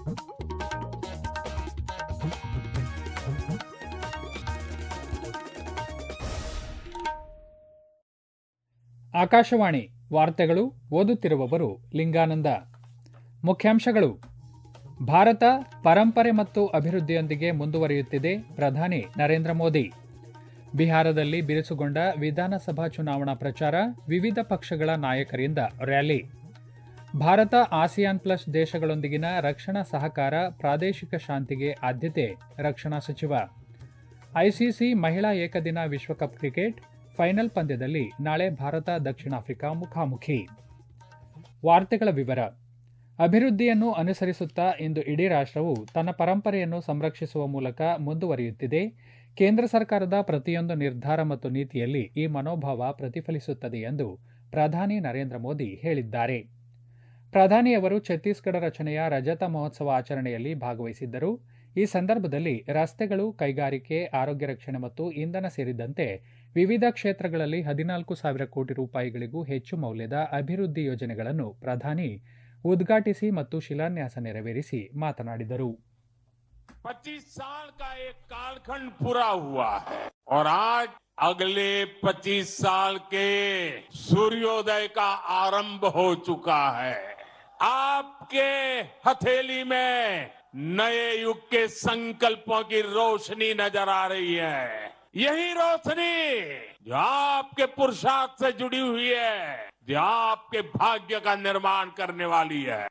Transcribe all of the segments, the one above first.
ಆಕಾಶವಾಣಿ ವಾರ್ತೆಗಳು ಓದುತ್ತಿರುವವರು ಲಿಂಗಾನಂದ ಮುಖ್ಯಾಂಶಗಳು ಭಾರತ ಪರಂಪರೆ ಮತ್ತು ಅಭಿವೃದ್ಧಿಯೊಂದಿಗೆ ಮುಂದುವರಿಯುತ್ತಿದೆ ಪ್ರಧಾನಿ ನರೇಂದ್ರ ಮೋದಿ ಬಿಹಾರದಲ್ಲಿ ಬಿರುಸುಗೊಂಡ ವಿಧಾನಸಭಾ ಚುನಾವಣಾ ಪ್ರಚಾರ ವಿವಿಧ ಪಕ್ಷಗಳ ನಾಯಕರಿಂದ ರ್ಯಾಲಿ ಭಾರತ ಆಸಿಯಾನ್ ಪ್ಲಸ್ ದೇಶಗಳೊಂದಿಗಿನ ರಕ್ಷಣಾ ಸಹಕಾರ ಪ್ರಾದೇಶಿಕ ಶಾಂತಿಗೆ ಆದ್ಯತೆ ರಕ್ಷಣಾ ಸಚಿವ ಐಸಿಸಿ ಮಹಿಳಾ ಏಕದಿನ ವಿಶ್ವಕಪ್ ಕ್ರಿಕೆಟ್ ಫೈನಲ್ ಪಂದ್ಯದಲ್ಲಿ ನಾಳೆ ಭಾರತ ದಕ್ಷಿಣ ಆಫ್ರಿಕಾ ಮುಖಾಮುಖಿ ವಾರ್ತೆಗಳ ವಿವರ ಅಭಿವೃದ್ಧಿಯನ್ನು ಅನುಸರಿಸುತ್ತಾ ಇಂದು ಇಡೀ ರಾಷ್ಟ್ರವು ತನ್ನ ಪರಂಪರೆಯನ್ನು ಸಂರಕ್ಷಿಸುವ ಮೂಲಕ ಮುಂದುವರಿಯುತ್ತಿದೆ ಕೇಂದ್ರ ಸರ್ಕಾರದ ಪ್ರತಿಯೊಂದು ನಿರ್ಧಾರ ಮತ್ತು ನೀತಿಯಲ್ಲಿ ಈ ಮನೋಭಾವ ಪ್ರತಿಫಲಿಸುತ್ತದೆ ಎಂದು ಪ್ರಧಾನಿ ನರೇಂದ್ರ ಮೋದಿ ಹೇಳಿದ್ದಾರೆ ಪ್ರಧಾನಿಯವರು ಛತ್ತೀಸ್ಗಢ ರಚನೆಯ ರಜತ ಮಹೋತ್ಸವ ಆಚರಣೆಯಲ್ಲಿ ಭಾಗವಹಿಸಿದ್ದರು ಈ ಸಂದರ್ಭದಲ್ಲಿ ರಸ್ತೆಗಳು ಕೈಗಾರಿಕೆ ಆರೋಗ್ಯ ರಕ್ಷಣೆ ಮತ್ತು ಇಂಧನ ಸೇರಿದಂತೆ ವಿವಿಧ ಕ್ಷೇತ್ರಗಳಲ್ಲಿ ಹದಿನಾಲ್ಕು ಸಾವಿರ ಕೋಟಿ ರೂಪಾಯಿಗಳಿಗೂ ಹೆಚ್ಚು ಮೌಲ್ಯದ ಅಭಿವೃದ್ಧಿ ಯೋಜನೆಗಳನ್ನು ಪ್ರಧಾನಿ ಉದ್ಘಾಟಿಸಿ ಮತ್ತು ಶಿಲಾನ್ಯಾಸ ನೆರವೇರಿಸಿ ಮಾತನಾಡಿದರು पच्चीस साल का एक कालखंड पूरा हुआ है और आज अगले पच्चीस साल के सूर्योदय का आरंभ हो चुका है आपके हथेली में नए युग के संकल्पों की रोशनी नजर आ रही है यही रोशनी जो आपके पुरुषार्थ से जुड़ी हुई है जो आपके भाग्य का निर्माण करने वाली है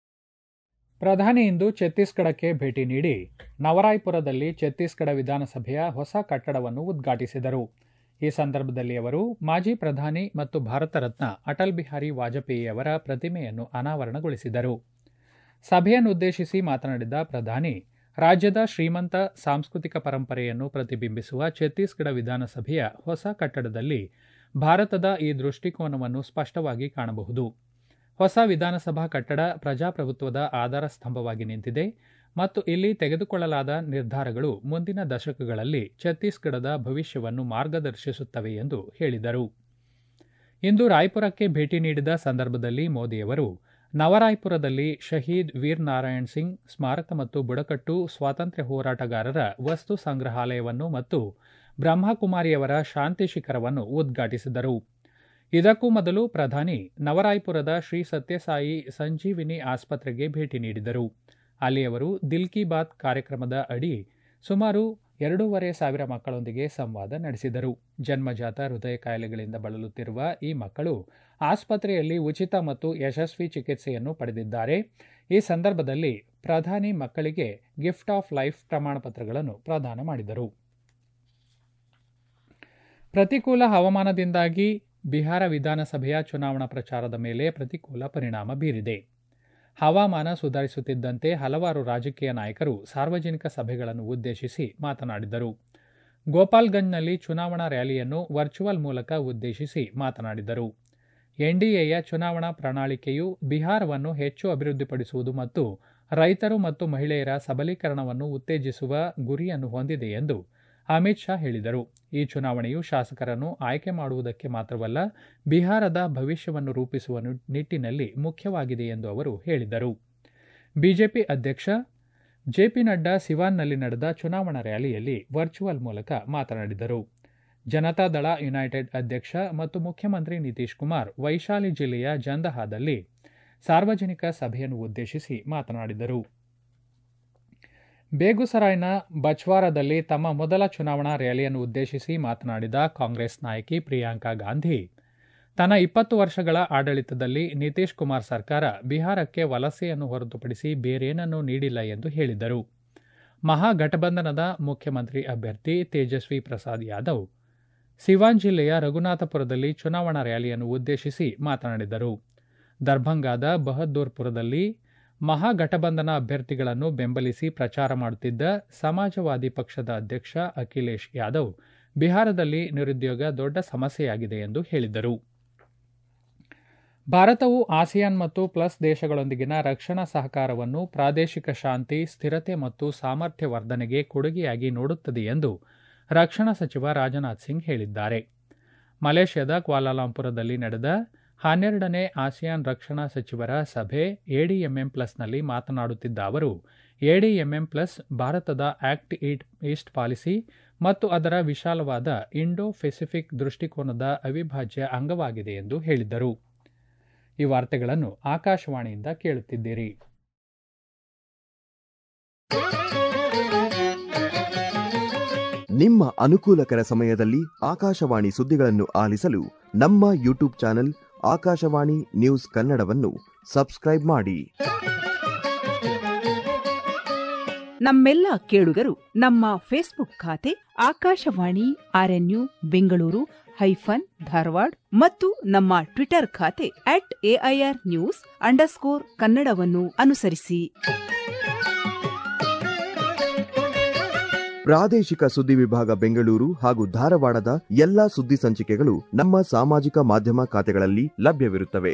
ಪ್ರಧಾನಿ ಇಂದು ಛತ್ತೀಸ್ಗಢಕ್ಕೆ ಭೇಟಿ ನೀಡಿ ನವರಾಯ್ಪುರದಲ್ಲಿ ಛತ್ತೀಸ್ಗಢ ವಿಧಾನಸಭೆಯ ಹೊಸ ಕಟ್ಟಡವನ್ನು ಉದ್ಘಾಟಿಸಿದರು ಈ ಸಂದರ್ಭದಲ್ಲಿ ಅವರು ಮಾಜಿ ಪ್ರಧಾನಿ ಮತ್ತು ಭಾರತ ರತ್ನ ಅಟಲ್ ಬಿಹಾರಿ ವಾಜಪೇಯಿ ಅವರ ಪ್ರತಿಮೆಯನ್ನು ಅನಾವರಣಗೊಳಿಸಿದರು ಸಭೆಯನ್ನುದ್ದೇಶಿಸಿ ಮಾತನಾಡಿದ ಪ್ರಧಾನಿ ರಾಜ್ಯದ ಶ್ರೀಮಂತ ಸಾಂಸ್ಕೃತಿಕ ಪರಂಪರೆಯನ್ನು ಪ್ರತಿಬಿಂಬಿಸುವ ಛತ್ತೀಸ್ಗಢ ವಿಧಾನಸಭೆಯ ಹೊಸ ಕಟ್ಟಡದಲ್ಲಿ ಭಾರತದ ಈ ದೃಷ್ಟಿಕೋನವನ್ನು ಸ್ಪಷ್ಟವಾಗಿ ಕಾಣಬಹುದು ಹೊಸ ವಿಧಾನಸಭಾ ಕಟ್ಟಡ ಪ್ರಜಾಪ್ರಭುತ್ವದ ಆಧಾರ ಸ್ತಂಭವಾಗಿ ನಿಂತಿದೆ ಮತ್ತು ಇಲ್ಲಿ ತೆಗೆದುಕೊಳ್ಳಲಾದ ನಿರ್ಧಾರಗಳು ಮುಂದಿನ ದಶಕಗಳಲ್ಲಿ ಛತ್ತೀಸ್ಗಢದ ಭವಿಷ್ಯವನ್ನು ಮಾರ್ಗದರ್ಶಿಸುತ್ತವೆ ಎಂದು ಹೇಳಿದರು ಇಂದು ರಾಯ್ಪುರಕ್ಕೆ ಭೇಟಿ ನೀಡಿದ ಸಂದರ್ಭದಲ್ಲಿ ಮೋದಿಯವರು ನವರಾಯ್ಪುರದಲ್ಲಿ ಶಹೀದ್ ವೀರ್ ನಾರಾಯಣ್ ಸಿಂಗ್ ಸ್ಮಾರಕ ಮತ್ತು ಬುಡಕಟ್ಟು ಸ್ವಾತಂತ್ರ್ಯ ಹೋರಾಟಗಾರರ ವಸ್ತು ಸಂಗ್ರಹಾಲಯವನ್ನು ಮತ್ತು ಬ್ರಹ್ಮಕುಮಾರಿಯವರ ಶಾಂತಿ ಶಿಖರವನ್ನು ಉದ್ಘಾಟಿಸಿದರು ಇದಕ್ಕೂ ಮೊದಲು ಪ್ರಧಾನಿ ನವರಾಯ್ಪುರದ ಶ್ರೀ ಸತ್ಯಸಾಯಿ ಸಂಜೀವಿನಿ ಆಸ್ಪತ್ರೆಗೆ ಭೇಟಿ ನೀಡಿದರು ಅಲ್ಲಿ ಅವರು ದಿಲ್ ಕಿ ಬಾತ್ ಕಾರ್ಯಕ್ರಮದ ಅಡಿ ಸುಮಾರು ಎರಡೂವರೆ ಸಾವಿರ ಮಕ್ಕಳೊಂದಿಗೆ ಸಂವಾದ ನಡೆಸಿದರು ಜನ್ಮಜಾತ ಹೃದಯ ಕಾಯಿಲೆಗಳಿಂದ ಬಳಲುತ್ತಿರುವ ಈ ಮಕ್ಕಳು ಆಸ್ಪತ್ರೆಯಲ್ಲಿ ಉಚಿತ ಮತ್ತು ಯಶಸ್ವಿ ಚಿಕಿತ್ಸೆಯನ್ನು ಪಡೆದಿದ್ದಾರೆ ಈ ಸಂದರ್ಭದಲ್ಲಿ ಪ್ರಧಾನಿ ಮಕ್ಕಳಿಗೆ ಗಿಫ್ಟ್ ಆಫ್ ಲೈಫ್ ಪ್ರಮಾಣಪತ್ರಗಳನ್ನು ಪ್ರದಾನ ಮಾಡಿದರು ಪ್ರತಿಕೂಲ ಹವಾಮಾನದಿಂದಾಗಿ ಬಿಹಾರ ವಿಧಾನಸಭೆಯ ಚುನಾವಣಾ ಪ್ರಚಾರದ ಮೇಲೆ ಪ್ರತಿಕೂಲ ಪರಿಣಾಮ ಬೀರಿದೆ ಹವಾಮಾನ ಸುಧಾರಿಸುತ್ತಿದ್ದಂತೆ ಹಲವಾರು ರಾಜಕೀಯ ನಾಯಕರು ಸಾರ್ವಜನಿಕ ಸಭೆಗಳನ್ನು ಉದ್ದೇಶಿಸಿ ಮಾತನಾಡಿದರು ಗೋಪಾಲ್ಗಂಜ್ನಲ್ಲಿ ಚುನಾವಣಾ ರ್ಯಾಲಿಯನ್ನು ವರ್ಚುವಲ್ ಮೂಲಕ ಉದ್ದೇಶಿಸಿ ಮಾತನಾಡಿದರು ಎನ್ಡಿಎಯ ಚುನಾವಣಾ ಪ್ರಣಾಳಿಕೆಯು ಬಿಹಾರವನ್ನು ಹೆಚ್ಚು ಅಭಿವೃದ್ಧಿಪಡಿಸುವುದು ಮತ್ತು ರೈತರು ಮತ್ತು ಮಹಿಳೆಯರ ಸಬಲೀಕರಣವನ್ನು ಉತ್ತೇಜಿಸುವ ಗುರಿಯನ್ನು ಹೊಂದಿದೆ ಎಂದು ಅಮಿತ್ ಶಾ ಹೇಳಿದರು ಈ ಚುನಾವಣೆಯು ಶಾಸಕರನ್ನು ಆಯ್ಕೆ ಮಾಡುವುದಕ್ಕೆ ಮಾತ್ರವಲ್ಲ ಬಿಹಾರದ ಭವಿಷ್ಯವನ್ನು ರೂಪಿಸುವ ನಿಟ್ಟಿನಲ್ಲಿ ಮುಖ್ಯವಾಗಿದೆ ಎಂದು ಅವರು ಹೇಳಿದರು ಬಿಜೆಪಿ ಅಧ್ಯಕ್ಷ ಜೆಪಿ ನಡ್ಡಾ ಸಿವಾನ್ನಲ್ಲಿ ನಡೆದ ಚುನಾವಣಾ ರ್ಯಾಲಿಯಲ್ಲಿ ವರ್ಚುವಲ್ ಮೂಲಕ ಮಾತನಾಡಿದರು ಜನತಾದಳ ಯುನೈಟೆಡ್ ಅಧ್ಯಕ್ಷ ಮತ್ತು ಮುಖ್ಯಮಂತ್ರಿ ನಿತೀಶ್ ಕುಮಾರ್ ವೈಶಾಲಿ ಜಿಲ್ಲೆಯ ಜಂದಹಾದಲ್ಲಿ ಸಾರ್ವಜನಿಕ ಸಭೆಯನ್ನು ಉದ್ದೇಶಿಸಿ ಮಾತನಾಡಿದರು ಬೇಗುಸರಾಯ್ನ ಬಚ್ವಾರದಲ್ಲಿ ತಮ್ಮ ಮೊದಲ ಚುನಾವಣಾ ರ್ಯಾಲಿಯನ್ನು ಉದ್ದೇಶಿಸಿ ಮಾತನಾಡಿದ ಕಾಂಗ್ರೆಸ್ ನಾಯಕಿ ಪ್ರಿಯಾಂಕಾ ಗಾಂಧಿ ತನ್ನ ಇಪ್ಪತ್ತು ವರ್ಷಗಳ ಆಡಳಿತದಲ್ಲಿ ನಿತೀಶ್ ಕುಮಾರ್ ಸರ್ಕಾರ ಬಿಹಾರಕ್ಕೆ ವಲಸೆಯನ್ನು ಹೊರತುಪಡಿಸಿ ಬೇರೇನನ್ನೂ ನೀಡಿಲ್ಲ ಎಂದು ಹೇಳಿದರು ಮಹಾಗಠಬಂಧನದ ಮುಖ್ಯಮಂತ್ರಿ ಅಭ್ಯರ್ಥಿ ತೇಜಸ್ವಿ ಪ್ರಸಾದ್ ಯಾದವ್ ಸಿವಾನ್ ಜಿಲ್ಲೆಯ ರಘುನಾಥಪುರದಲ್ಲಿ ಚುನಾವಣಾ ರ್ಯಾಲಿಯನ್ನು ಉದ್ದೇಶಿಸಿ ಮಾತನಾಡಿದರು ದರ್ಭಂಗಾದ ಬಹದ್ದೂರ್ಪುರದಲ್ಲಿ ಮಹಾಗಠಬಂಧನ ಅಭ್ಯರ್ಥಿಗಳನ್ನು ಬೆಂಬಲಿಸಿ ಪ್ರಚಾರ ಮಾಡುತ್ತಿದ್ದ ಸಮಾಜವಾದಿ ಪಕ್ಷದ ಅಧ್ಯಕ್ಷ ಅಖಿಲೇಶ್ ಯಾದವ್ ಬಿಹಾರದಲ್ಲಿ ನಿರುದ್ಯೋಗ ದೊಡ್ಡ ಸಮಸ್ಯೆಯಾಗಿದೆ ಎಂದು ಹೇಳಿದರು ಭಾರತವು ಆಸಿಯಾನ್ ಮತ್ತು ಪ್ಲಸ್ ದೇಶಗಳೊಂದಿಗಿನ ರಕ್ಷಣಾ ಸಹಕಾರವನ್ನು ಪ್ರಾದೇಶಿಕ ಶಾಂತಿ ಸ್ಥಿರತೆ ಮತ್ತು ಸಾಮರ್ಥ್ಯ ವರ್ಧನೆಗೆ ಕೊಡುಗೆಯಾಗಿ ನೋಡುತ್ತದೆ ಎಂದು ರಕ್ಷಣಾ ಸಚಿವ ರಾಜನಾಥ್ ಸಿಂಗ್ ಹೇಳಿದ್ದಾರೆ ಮಲೇಷ್ಯಾದ ಕ್ವಾಲಾಲಂಪುರದಲ್ಲಿ ನಡೆದ ಹನ್ನೆರಡನೇ ಆಸಿಯಾನ್ ರಕ್ಷಣಾ ಸಚಿವರ ಸಭೆ ಎಡಿಎಂಎಂ ಪ್ಲಸ್ನಲ್ಲಿ ಮಾತನಾಡುತ್ತಿದ್ದ ಅವರು ಎಡಿಎಂಎಂ ಪ್ಲಸ್ ಭಾರತದ ಆಕ್ಟ್ ಈಸ್ಟ್ ಪಾಲಿಸಿ ಮತ್ತು ಅದರ ವಿಶಾಲವಾದ ಇಂಡೋ ಪೆಸಿಫಿಕ್ ದೃಷ್ಟಿಕೋನದ ಅವಿಭಾಜ್ಯ ಅಂಗವಾಗಿದೆ ಎಂದು ಹೇಳಿದ್ದರು ಈ ವಾರ್ತೆಗಳನ್ನು ಆಕಾಶವಾಣಿಯಿಂದ ಕೇಳುತ್ತಿದ್ದೀರಿ ನಿಮ್ಮ ಅನುಕೂಲಕರ ಸಮಯದಲ್ಲಿ ಆಕಾಶವಾಣಿ ಸುದ್ದಿಗಳನ್ನು ಆಲಿಸಲು ನಮ್ಮ ಯೂಟ್ಯೂಬ್ ಚಾನೆಲ್ ಆಕಾಶವಾಣಿ ನ್ಯೂಸ್ ಕನ್ನಡವನ್ನು ಸಬ್ಸ್ಕ್ರೈಬ್ ಮಾಡಿ ನಮ್ಮೆಲ್ಲ ಕೇಳುಗರು ನಮ್ಮ ಫೇಸ್ಬುಕ್ ಖಾತೆ ಆಕಾಶವಾಣಿ ಆರ್ಎನ್ಯು ಬೆಂಗಳೂರು ಹೈಫನ್ ಧಾರವಾಡ ಮತ್ತು ನಮ್ಮ ಟ್ವಿಟರ್ ಖಾತೆ ಅಟ್ ಎಐಆರ್ ನ್ಯೂಸ್ ಅಂಡರ್ಸ್ಕೋರ್ ಕನ್ನಡವನ್ನು ಅನುಸರಿಸಿ ಪ್ರಾದೇಶಿಕ ಸುದ್ದಿ ವಿಭಾಗ ಬೆಂಗಳೂರು ಹಾಗೂ ಧಾರವಾಡದ ಎಲ್ಲಾ ಸುದ್ದಿ ಸಂಚಿಕೆಗಳು ನಮ್ಮ ಸಾಮಾಜಿಕ ಮಾಧ್ಯಮ ಖಾತೆಗಳಲ್ಲಿ ಲಭ್ಯವಿರುತ್ತವೆ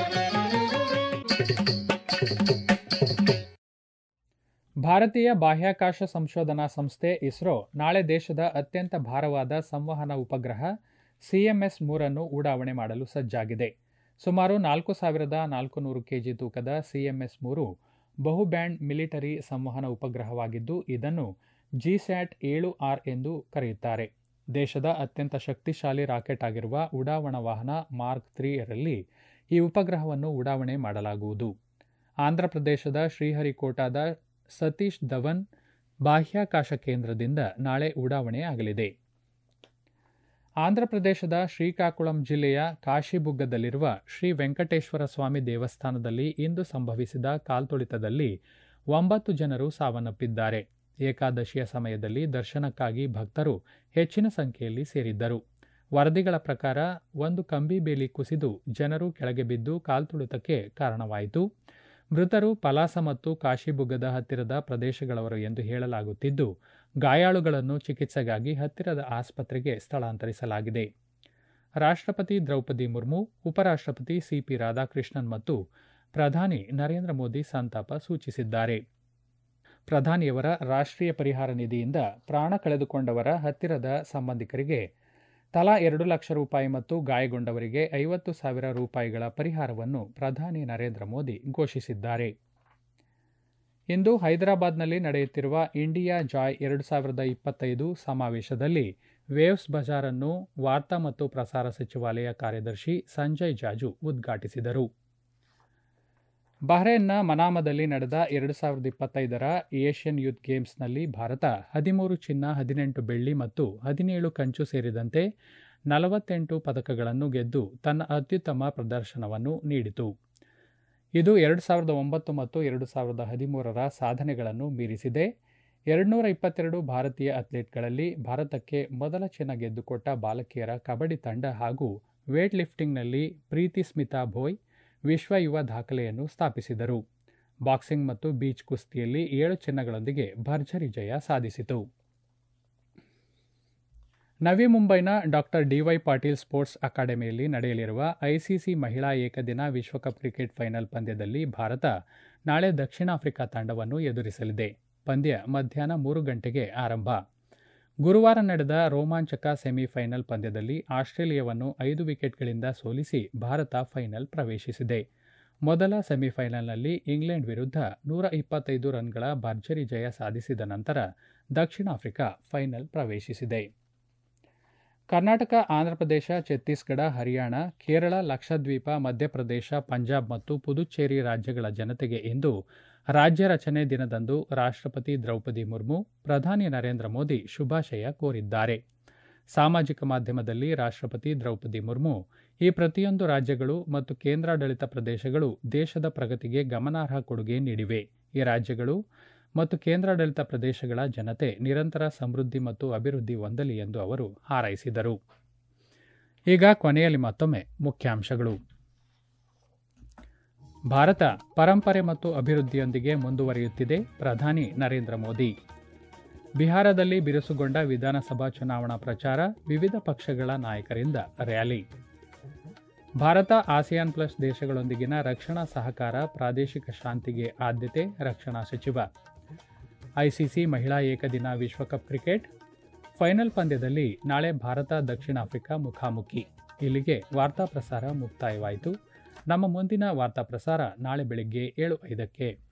ಭಾರತೀಯ ಬಾಹ್ಯಾಕಾಶ ಸಂಶೋಧನಾ ಸಂಸ್ಥೆ ಇಸ್ರೋ ನಾಳೆ ದೇಶದ ಅತ್ಯಂತ ಭಾರವಾದ ಸಂವಹನ ಉಪಗ್ರಹ ಸಿಎಂಎಸ್ ಮೂರನ್ನು ಉಡಾವಣೆ ಮಾಡಲು ಸಜ್ಜಾಗಿದೆ ಸುಮಾರು ನಾಲ್ಕು ಸಾವಿರದ ನಾಲ್ಕು ನೂರು ಕೆಜಿ ತೂಕದ ಸಿಎಂಎಸ್ ಮೂರು ಬಹುಬ್ಯಾಂಡ್ ಮಿಲಿಟರಿ ಸಂವಹನ ಉಪಗ್ರಹವಾಗಿದ್ದು ಇದನ್ನು ಜಿಸ್ಯಾಟ್ ಏಳು ಆರ್ ಎಂದು ಕರೆಯುತ್ತಾರೆ ದೇಶದ ಅತ್ಯಂತ ಶಕ್ತಿಶಾಲಿ ರಾಕೆಟ್ ಆಗಿರುವ ಉಡಾವಣಾ ವಾಹನ ಮಾರ್ಕ್ ತ್ರೀಯಲ್ಲಿ ಈ ಉಪಗ್ರಹವನ್ನು ಉಡಾವಣೆ ಮಾಡಲಾಗುವುದು ಆಂಧ್ರಪ್ರದೇಶದ ಶ್ರೀಹರಿಕೋಟಾದ ಸತೀಶ್ ಧವನ್ ಬಾಹ್ಯಾಕಾಶ ಕೇಂದ್ರದಿಂದ ನಾಳೆ ಉಡಾವಣೆ ಆಗಲಿದೆ ಆಂಧ್ರಪ್ರದೇಶದ ಶ್ರೀಕಾಕುಳಂ ಜಿಲ್ಲೆಯ ಕಾಶಿಬುಗ್ಗದಲ್ಲಿರುವ ಶ್ರೀ ವೆಂಕಟೇಶ್ವರ ಸ್ವಾಮಿ ದೇವಸ್ಥಾನದಲ್ಲಿ ಇಂದು ಸಂಭವಿಸಿದ ಕಾಲ್ತುಳಿತದಲ್ಲಿ ಒಂಬತ್ತು ಜನರು ಸಾವನ್ನಪ್ಪಿದ್ದಾರೆ ಏಕಾದಶಿಯ ಸಮಯದಲ್ಲಿ ದರ್ಶನಕ್ಕಾಗಿ ಭಕ್ತರು ಹೆಚ್ಚಿನ ಸಂಖ್ಯೆಯಲ್ಲಿ ಸೇರಿದ್ದರು ವರದಿಗಳ ಪ್ರಕಾರ ಒಂದು ಕಂಬಿ ಬೇಲಿ ಕುಸಿದು ಜನರು ಕೆಳಗೆ ಬಿದ್ದು ಕಾಲ್ತುಳಿತಕ್ಕೆ ಕಾರಣವಾಯಿತು ಮೃತರು ಪಲಾಸ ಮತ್ತು ಕಾಶಿಬುಗ್ಗದ ಹತ್ತಿರದ ಪ್ರದೇಶಗಳವರು ಎಂದು ಹೇಳಲಾಗುತ್ತಿದ್ದು ಗಾಯಾಳುಗಳನ್ನು ಚಿಕಿತ್ಸೆಗಾಗಿ ಹತ್ತಿರದ ಆಸ್ಪತ್ರೆಗೆ ಸ್ಥಳಾಂತರಿಸಲಾಗಿದೆ ರಾಷ್ಟ್ರಪತಿ ದ್ರೌಪದಿ ಮುರ್ಮು ಉಪರಾಷ್ಟ್ರಪತಿ ಸಿಪಿ ರಾಧಾಕೃಷ್ಣನ್ ಮತ್ತು ಪ್ರಧಾನಿ ನರೇಂದ್ರ ಮೋದಿ ಸಂತಾಪ ಸೂಚಿಸಿದ್ದಾರೆ ಪ್ರಧಾನಿಯವರ ರಾಷ್ಟ್ರೀಯ ಪರಿಹಾರ ನಿಧಿಯಿಂದ ಪ್ರಾಣ ಕಳೆದುಕೊಂಡವರ ಹತ್ತಿರದ ಸಂಬಂಧಿಕರಿಗೆ ತಲಾ ಎರಡು ಲಕ್ಷ ರೂಪಾಯಿ ಮತ್ತು ಗಾಯಗೊಂಡವರಿಗೆ ಐವತ್ತು ಸಾವಿರ ರೂಪಾಯಿಗಳ ಪರಿಹಾರವನ್ನು ಪ್ರಧಾನಿ ನರೇಂದ್ರ ಮೋದಿ ಘೋಷಿಸಿದ್ದಾರೆ ಇಂದು ಹೈದರಾಬಾದ್ನಲ್ಲಿ ನಡೆಯುತ್ತಿರುವ ಇಂಡಿಯಾ ಜಾಯ್ ಎರಡು ಸಾವಿರದ ಇಪ್ಪತ್ತೈದು ಸಮಾವೇಶದಲ್ಲಿ ವೇವ್ಸ್ ಬಜಾರನ್ನು ವಾರ್ತಾ ಮತ್ತು ಪ್ರಸಾರ ಸಚಿವಾಲಯ ಕಾರ್ಯದರ್ಶಿ ಸಂಜಯ್ ಜಾಜು ಉದ್ಘಾಟಿಸಿದರು ಬಹ್ರೇನ್ನ ಮನಾಮದಲ್ಲಿ ನಡೆದ ಎರಡು ಸಾವಿರದ ಇಪ್ಪತ್ತೈದರ ಏಷ್ಯನ್ ಯೂತ್ ಗೇಮ್ಸ್ನಲ್ಲಿ ಭಾರತ ಹದಿಮೂರು ಚಿನ್ನ ಹದಿನೆಂಟು ಬೆಳ್ಳಿ ಮತ್ತು ಹದಿನೇಳು ಕಂಚು ಸೇರಿದಂತೆ ನಲವತ್ತೆಂಟು ಪದಕಗಳನ್ನು ಗೆದ್ದು ತನ್ನ ಅತ್ಯುತ್ತಮ ಪ್ರದರ್ಶನವನ್ನು ನೀಡಿತು ಇದು ಎರಡು ಸಾವಿರದ ಒಂಬತ್ತು ಮತ್ತು ಎರಡು ಸಾವಿರದ ಹದಿಮೂರರ ಸಾಧನೆಗಳನ್ನು ಮೀರಿಸಿದೆ ಎರಡುನೂರ ಇಪ್ಪತ್ತೆರಡು ಭಾರತೀಯ ಅಥ್ಲೀಟ್ಗಳಲ್ಲಿ ಭಾರತಕ್ಕೆ ಮೊದಲ ಚಿನ್ನ ಗೆದ್ದುಕೊಟ್ಟ ಬಾಲಕಿಯರ ಕಬಡ್ಡಿ ತಂಡ ಹಾಗೂ ವೇಟ್ ಲಿಫ್ಟಿಂಗ್ನಲ್ಲಿ ಪ್ರೀತಿ ಸ್ಮಿತಾ ಭೋಯ್ ವಿಶ್ವ ಯುವ ದಾಖಲೆಯನ್ನು ಸ್ಥಾಪಿಸಿದರು ಬಾಕ್ಸಿಂಗ್ ಮತ್ತು ಬೀಚ್ ಕುಸ್ತಿಯಲ್ಲಿ ಏಳು ಚಿನ್ನಗಳೊಂದಿಗೆ ಭರ್ಜರಿ ಜಯ ಸಾಧಿಸಿತು ನವಿ ಮುಂಬೈನ ಡಾಕ್ಟರ್ ಡಿವೈ ಪಾಟೀಲ್ ಸ್ಪೋರ್ಟ್ಸ್ ಅಕಾಡೆಮಿಯಲ್ಲಿ ನಡೆಯಲಿರುವ ಐಸಿಸಿ ಮಹಿಳಾ ಏಕದಿನ ವಿಶ್ವಕಪ್ ಕ್ರಿಕೆಟ್ ಫೈನಲ್ ಪಂದ್ಯದಲ್ಲಿ ಭಾರತ ನಾಳೆ ದಕ್ಷಿಣ ಆಫ್ರಿಕಾ ತಂಡವನ್ನು ಎದುರಿಸಲಿದೆ ಪಂದ್ಯ ಮಧ್ಯಾಹ್ನ ಮೂರು ಗಂಟೆಗೆ ಆರಂಭ ಗುರುವಾರ ನಡೆದ ರೋಮಾಂಚಕ ಸೆಮಿಫೈನಲ್ ಪಂದ್ಯದಲ್ಲಿ ಆಸ್ಟ್ರೇಲಿಯಾವನ್ನು ಐದು ವಿಕೆಟ್ಗಳಿಂದ ಸೋಲಿಸಿ ಭಾರತ ಫೈನಲ್ ಪ್ರವೇಶಿಸಿದೆ ಮೊದಲ ಸೆಮಿಫೈನಲ್ನಲ್ಲಿ ಇಂಗ್ಲೆಂಡ್ ವಿರುದ್ಧ ನೂರ ಇಪ್ಪತ್ತೈದು ರನ್ಗಳ ಭರ್ಜರಿ ಜಯ ಸಾಧಿಸಿದ ನಂತರ ದಕ್ಷಿಣ ಆಫ್ರಿಕಾ ಫೈನಲ್ ಪ್ರವೇಶಿಸಿದೆ ಕರ್ನಾಟಕ ಆಂಧ್ರಪ್ರದೇಶ ಛತ್ತೀಸ್ಗಢ ಹರಿಯಾಣ ಕೇರಳ ಲಕ್ಷದ್ವೀಪ ಮಧ್ಯಪ್ರದೇಶ ಪಂಜಾಬ್ ಮತ್ತು ಪುದುಚೇರಿ ರಾಜ್ಯಗಳ ಜನತೆಗೆ ಇಂದು ರಾಜ್ಯ ರಚನೆ ದಿನದಂದು ರಾಷ್ಟ್ರಪತಿ ದ್ರೌಪದಿ ಮುರ್ಮು ಪ್ರಧಾನಿ ನರೇಂದ್ರ ಮೋದಿ ಶುಭಾಶಯ ಕೋರಿದ್ದಾರೆ ಸಾಮಾಜಿಕ ಮಾಧ್ಯಮದಲ್ಲಿ ರಾಷ್ಟ್ರಪತಿ ದ್ರೌಪದಿ ಮುರ್ಮು ಈ ಪ್ರತಿಯೊಂದು ರಾಜ್ಯಗಳು ಮತ್ತು ಕೇಂದ್ರಾಡಳಿತ ಪ್ರದೇಶಗಳು ದೇಶದ ಪ್ರಗತಿಗೆ ಗಮನಾರ್ಹ ಕೊಡುಗೆ ನೀಡಿವೆ ಈ ರಾಜ್ಯಗಳು ಮತ್ತು ಕೇಂದ್ರಾಡಳಿತ ಪ್ರದೇಶಗಳ ಜನತೆ ನಿರಂತರ ಸಮೃದ್ಧಿ ಮತ್ತು ಅಭಿವೃದ್ಧಿ ಹೊಂದಲಿ ಎಂದು ಅವರು ಹಾರೈಸಿದರು ಈಗ ಕೊನೆಯಲ್ಲಿ ಮತ್ತೊಮ್ಮೆ ಮುಖ್ಯಾಂಶಗಳು ಭಾರತ ಪರಂಪರೆ ಮತ್ತು ಅಭಿವೃದ್ಧಿಯೊಂದಿಗೆ ಮುಂದುವರಿಯುತ್ತಿದೆ ಪ್ರಧಾನಿ ನರೇಂದ್ರ ಮೋದಿ ಬಿಹಾರದಲ್ಲಿ ಬಿರುಸುಗೊಂಡ ವಿಧಾನಸಭಾ ಚುನಾವಣಾ ಪ್ರಚಾರ ವಿವಿಧ ಪಕ್ಷಗಳ ನಾಯಕರಿಂದ ರ್ಯಾಲಿ ಭಾರತ ಆಸಿಯಾನ್ ಪ್ಲಸ್ ದೇಶಗಳೊಂದಿಗಿನ ರಕ್ಷಣಾ ಸಹಕಾರ ಪ್ರಾದೇಶಿಕ ಶಾಂತಿಗೆ ಆದ್ಯತೆ ರಕ್ಷಣಾ ಸಚಿವ ಐಸಿಸಿ ಮಹಿಳಾ ಏಕದಿನ ವಿಶ್ವಕಪ್ ಕ್ರಿಕೆಟ್ ಫೈನಲ್ ಪಂದ್ಯದಲ್ಲಿ ನಾಳೆ ಭಾರತ ದಕ್ಷಿಣ ಆಫ್ರಿಕಾ ಮುಖಾಮುಖಿ ಇಲ್ಲಿಗೆ ವಾರ್ತಾ ಪ್ರಸಾರ ಮುಕ್ತಾಯವಾಯಿತು ನಮ್ಮ ಮುಂದಿನ ವಾರ್ತಾ ಪ್ರಸಾರ ನಾಳೆ ಬೆಳಗ್ಗೆ ಏಳು ಐದಕ್ಕೆ